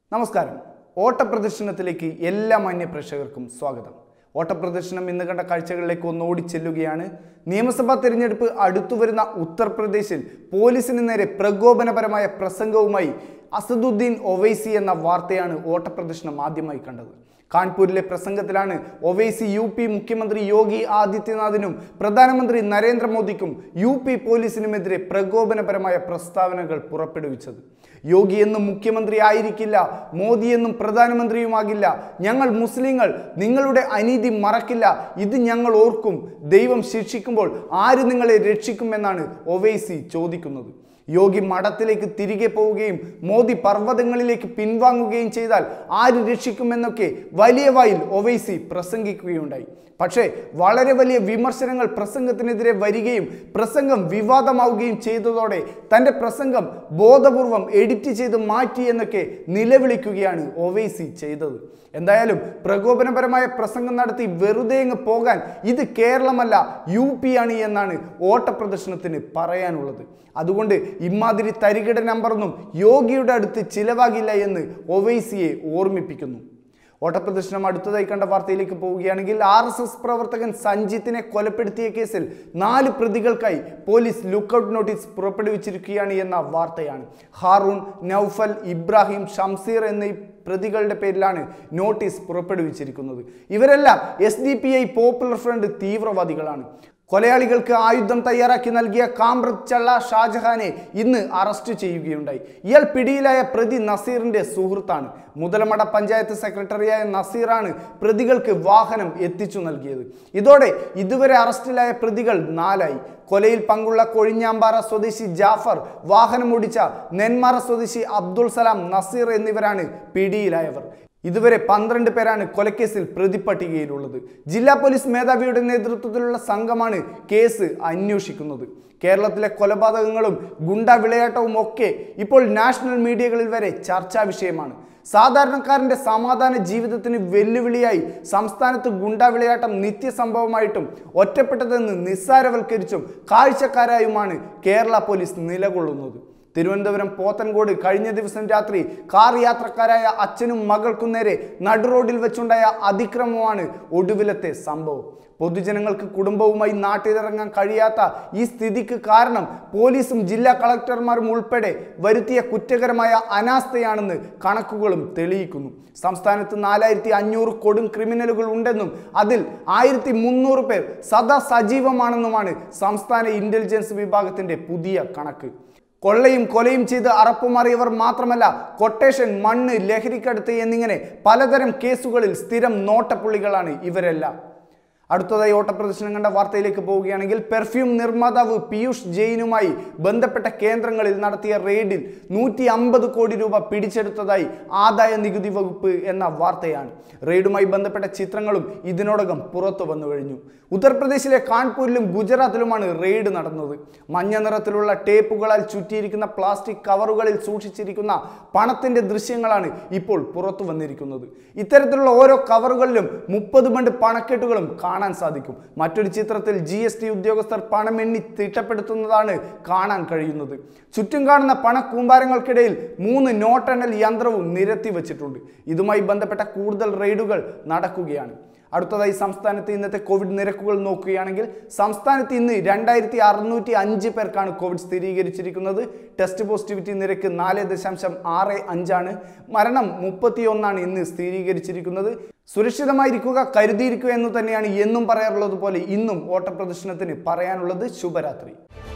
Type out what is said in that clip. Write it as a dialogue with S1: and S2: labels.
S1: നമസ്കാരം ഓട്ടപ്രദർശനത്തിലേക്ക് എല്ലാ മാന്യ പ്രേക്ഷകർക്കും സ്വാഗതം ഓട്ടപ്രദർശനം ഇന്ന് കണ്ട കാഴ്ചകളിലേക്ക് ഒന്ന് ഓടിച്ചെല്ലുകയാണ് നിയമസഭാ തെരഞ്ഞെടുപ്പ് അടുത്തു വരുന്ന ഉത്തർപ്രദേശിൽ പോലീസിന് നേരെ പ്രകോപനപരമായ പ്രസംഗവുമായി അസദുദ്ദീൻ ഒവൈസി എന്ന വാർത്തയാണ് ഓട്ടപ്രദർശനം ആദ്യമായി കണ്ടത് കാൺപൂരിലെ പ്രസംഗത്തിലാണ് ഒവൈസി യു പി മുഖ്യമന്ത്രി യോഗി ആദിത്യനാഥിനും പ്രധാനമന്ത്രി നരേന്ദ്രമോദിക്കും യു പി പോലീസിനുമെതിരെ പ്രകോപനപരമായ പ്രസ്താവനകൾ പുറപ്പെടുവിച്ചത് യോഗി എന്നും മുഖ്യമന്ത്രി ആയിരിക്കില്ല മോദി എന്നും പ്രധാനമന്ത്രിയുമാകില്ല ഞങ്ങൾ മുസ്ലിങ്ങൾ നിങ്ങളുടെ അനീതി മറക്കില്ല ഇത് ഞങ്ങൾ ഓർക്കും ദൈവം ശിക്ഷിക്കുമ്പോൾ ആര് നിങ്ങളെ രക്ഷിക്കുമെന്നാണ് ഒവൈസി ചോദിക്കുന്നത് യോഗി മഠത്തിലേക്ക് തിരികെ പോവുകയും മോദി പർവ്വതങ്ങളിലേക്ക് പിൻവാങ്ങുകയും ചെയ്താൽ ആര് രക്ഷിക്കുമെന്നൊക്കെ വലിയ വായിൽ ഒവൈസി പ്രസംഗിക്കുകയുണ്ടായി പക്ഷേ വളരെ വലിയ വിമർശനങ്ങൾ പ്രസംഗത്തിനെതിരെ വരികയും പ്രസംഗം വിവാദമാവുകയും ചെയ്തതോടെ തൻ്റെ പ്രസംഗം ബോധപൂർവം എഡിറ്റ് ചെയ്ത് മാറ്റി എന്നൊക്കെ നിലവിളിക്കുകയാണ് ഒവൈസി ചെയ്തത് എന്തായാലും പ്രകോപനപരമായ പ്രസംഗം നടത്തി വെറുതെ അങ്ങ് പോകാൻ ഇത് കേരളമല്ല യു പി ആണ് എന്നാണ് ഓട്ടപ്രദർശനത്തിന് പറയാനുള്ളത് അതുകൊണ്ട് ഇമാതിരി തരികിട നമ്പറൊന്നും യോഗിയുടെ അടുത്ത് ചിലവാകില്ല എന്ന് ഒവൈസിയെ ഓർമ്മിപ്പിക്കുന്നു ഓട്ടപ്രദർശനം അടുത്തതായി കണ്ട വാർത്തയിലേക്ക് പോവുകയാണെങ്കിൽ ആർ എസ് എസ് പ്രവർത്തകൻ സഞ്ജിത്തിനെ കൊലപ്പെടുത്തിയ കേസിൽ നാല് പ്രതികൾക്കായി പോലീസ് ലുക്കൌട്ട് നോട്ടീസ് പുറപ്പെടുവിച്ചിരിക്കുകയാണ് എന്ന വാർത്തയാണ് ഹാറൂൺ നൌഫൽ ഇബ്രാഹിം ഷംസീർ എന്നീ പ്രതികളുടെ പേരിലാണ് നോട്ടീസ് പുറപ്പെടുവിച്ചിരിക്കുന്നത് ഇവരെല്ലാം S D P I popular front തീവ്രവാദികളാണ് കൊലയാളികൾക്ക് ആയുധം തയ്യാറാക്കി നൽകിയ കാമ്രത് ചള്ള ഷാജഹാനെ ഇന്ന് അറസ്റ്റ് ചെയ്യുകയുണ്ടായി ഇയാൾ പിടിയിലായ പ്രതി നസീറിന്റെ സുഹൃത്താണ് മുതലമട പഞ്ചായത്ത് സെക്രട്ടറിയായ നസീറാണ് പ്രതികൾക്ക് വാഹനം എത്തിച്ചു നൽകിയത് ഇതോടെ ഇതുവരെ അറസ്റ്റിലായ പ്രതികൾ നാലായി കൊലയിൽ പങ്കുള്ള കൊഴിഞ്ഞാമ്പാറ സ്വദേശി ജാഫർ വാഹനമോടിച്ച നെന്മാറ സ്വദേശി അബ്ദുൾ സലാം നസീർ എന്നിവരാണ് പിടിയിലായവർ ഇതുവരെ പന്ത്രണ്ട് പേരാണ് കൊലക്കേസിൽ പ്രതിപ്പട്ടികയിലുള്ളത് ജില്ലാ പോലീസ് മേധാവിയുടെ നേതൃത്വത്തിലുള്ള സംഘമാണ് കേസ് അന്വേഷിക്കുന്നത് കേരളത്തിലെ കൊലപാതകങ്ങളും ഗുണ്ട വിളയാട്ടവും ഒക്കെ ഇപ്പോൾ നാഷണൽ മീഡിയകളിൽ വരെ ചർച്ചാ വിഷയമാണ് സാധാരണക്കാരന്റെ സമാധാന ജീവിതത്തിന് വെല്ലുവിളിയായി സംസ്ഥാനത്ത് ഗുണ്ട വിളയാട്ടം നിത്യസംഭവമായിട്ടും ഒറ്റപ്പെട്ടതെന്ന് നിസ്സാരവൽക്കരിച്ചും കാഴ്ചക്കാരായുമാണ് കേരള പോലീസ് നിലകൊള്ളുന്നത് തിരുവനന്തപുരം പോത്തൻകോട് കഴിഞ്ഞ ദിവസം രാത്രി കാർ യാത്രക്കാരായ അച്ഛനും മകൾക്കും നേരെ നടുറോഡിൽ വെച്ചുണ്ടായ അതിക്രമമാണ് ഒടുവിലത്തെ സംഭവം പൊതുജനങ്ങൾക്ക് കുടുംബവുമായി നാട്ടിലിറങ്ങാൻ കഴിയാത്ത ഈ സ്ഥിതിക്ക് കാരണം പോലീസും ജില്ലാ കളക്ടർമാരും ഉൾപ്പെടെ വരുത്തിയ കുറ്റകരമായ അനാസ്ഥയാണെന്ന് കണക്കുകളും തെളിയിക്കുന്നു സംസ്ഥാനത്ത് നാലായിരത്തി അഞ്ഞൂറ് കൊടും ക്രിമിനലുകൾ ഉണ്ടെന്നും അതിൽ ആയിരത്തി മുന്നൂറ് പേർ സദാ സജീവമാണെന്നുമാണ് സംസ്ഥാന ഇന്റലിജൻസ് വിഭാഗത്തിന്റെ പുതിയ കണക്ക് കൊള്ളയും കൊലയും ചെയ്ത് അറപ്പുമാറിയവർ മാത്രമല്ല കൊട്ടേഷൻ മണ്ണ് ലഹരിക്കടുത്ത് എന്നിങ്ങനെ പലതരം കേസുകളിൽ സ്ഥിരം നോട്ടപ്പുള്ളികളാണ് ഇവരെല്ലാം അടുത്തതായി ഓട്ടപ്രദർശനം കണ്ട വാർത്തയിലേക്ക് പോവുകയാണെങ്കിൽ പെർഫ്യൂം നിർമ്മാതാവ് പീയൂഷ് ജെയിനുമായി ബന്ധപ്പെട്ട കേന്ദ്രങ്ങളിൽ നടത്തിയ റെയ്ഡിൽ നൂറ്റി അമ്പത് കോടി രൂപ പിടിച്ചെടുത്തതായി ആദായ നികുതി വകുപ്പ് എന്ന വാർത്തയാണ് റെയ്ഡുമായി ബന്ധപ്പെട്ട ചിത്രങ്ങളും ഇതിനോടകം പുറത്തു വന്നു കഴിഞ്ഞു ഉത്തർപ്രദേശിലെ കാൺപൂരിലും ഗുജറാത്തിലുമാണ് റെയ്ഡ് നടന്നത് മഞ്ഞ നിറത്തിലുള്ള ടേപ്പുകളാൽ ചുറ്റിയിരിക്കുന്ന പ്ലാസ്റ്റിക് കവറുകളിൽ സൂക്ഷിച്ചിരിക്കുന്ന പണത്തിന്റെ ദൃശ്യങ്ങളാണ് ഇപ്പോൾ പുറത്തു വന്നിരിക്കുന്നത് ഇത്തരത്തിലുള്ള ഓരോ കവറുകളിലും മുപ്പത് ബണ്ട് പണക്കെട്ടുകളും കാണാൻ സാധിക്കും മറ്റൊരു ചിത്രത്തിൽ ജി എസ് ടി ഉദ്യോഗസ്ഥർ പണം എണ്ണി തിട്ടപ്പെടുത്തുന്നതാണ് കാണാൻ കഴിയുന്നത് ചുറ്റും കാണുന്ന പണക്കൂമ്പാരങ്ങൾക്കിടയിൽ മൂന്ന് നോട്ടെണ്ണൽ യന്ത്രവും നിരത്തി വച്ചിട്ടുണ്ട് ഇതുമായി ബന്ധപ്പെട്ട കൂടുതൽ റെയ്ഡുകൾ നടക്കുകയാണ് അടുത്തതായി സംസ്ഥാനത്ത് ഇന്നത്തെ കോവിഡ് നിരക്കുകൾ നോക്കുകയാണെങ്കിൽ സംസ്ഥാനത്ത് ഇന്ന് രണ്ടായിരത്തി അറുന്നൂറ്റി അഞ്ച് പേർക്കാണ് കോവിഡ് സ്ഥിരീകരിച്ചിരിക്കുന്നത് ടെസ്റ്റ് പോസിറ്റിവിറ്റി നിരക്ക് നാല് ദശാംശം ആറ് അഞ്ചാണ് മരണം മുപ്പത്തിയൊന്നാണ് ഇന്ന് സ്ഥിരീകരിച്ചിരിക്കുന്നത് സുരക്ഷിതമായിരിക്കുക കരുതിയിരിക്കുക എന്ന് തന്നെയാണ് എന്നും പറയാറുള്ളത് പോലെ ഇന്നും ഓട്ടപ്രദർശനത്തിന് പറയാനുള്ളത് ശുഭരാത്രി